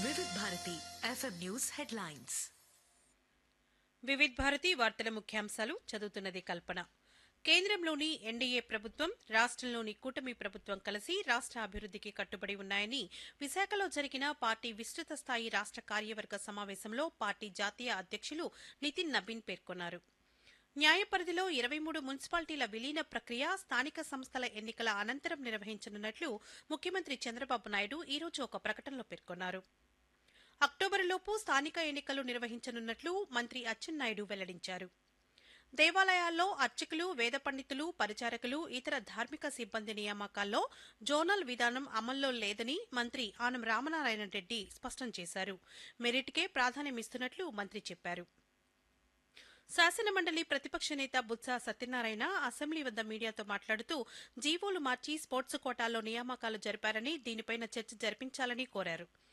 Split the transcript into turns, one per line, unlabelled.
వివిధ Bharati FM news headlines
Vividh Bharati వార్తల ముఖ్యాంశాలు చదువుతున్నది కల్పన కేంద్రంలోని ఎన్డీఏ ప్రభుత్వం రాష్ట్రంలోని కూటమి ప్రభుత్వం కలిసి రాష్ట్ర అభివృద్ధికి కట్టుబడి ఉన్నాయని విశాఖలో జరిగిన పార్టీ విస్తృత స్థాయి రాష్ట్ర కార్యవర్గ సమావేశంలో పార్టీ జాతీయ అధ్యక్షులు నితిన్ నబీన్ పేర్కొన్నారు న్యాయ పరిధిలో ఇరవై మూడు మున్సిపాలిటీల విలీన ప్రక్రియ స్థానిక సంస్థల ఎన్నికల అనంతరం నిర్వహించనున్నట్లు ముఖ్యమంత్రి చంద్రబాబు నాయుడు ఈ రోజు ఒక ప్రకటనలో పేర్కొన్నారు అక్టోబరులోపు స్థానిక ఎన్నికలు నిర్వహించనున్నట్లు మంత్రి అచ్చెన్నాయుడు వెల్లడించారు దేవాలయాల్లో అర్చకులు వేద పండితులు పరిచారకులు ఇతర ధార్మిక సిబ్బంది నియామకాల్లో జోనల్ విధానం అమల్లో లేదని మంత్రి ఆనం రామనారాయణ రెడ్డి స్పష్టం చేశారు మెరిట్కే ప్రాధాన్యమిస్తున్నట్లు మంత్రి చెప్పారు శాసనమండలి ప్రతిపక్ష నేత బుత్స సత్యనారాయణ అసెంబ్లీ వద్ద మీడియాతో మాట్లాడుతూ జీవోలు మార్చి స్పోర్ట్స్ కోటాలో నియామకాలు జరిపారని దీనిపైన చర్చ జరిపించాలని కోరారు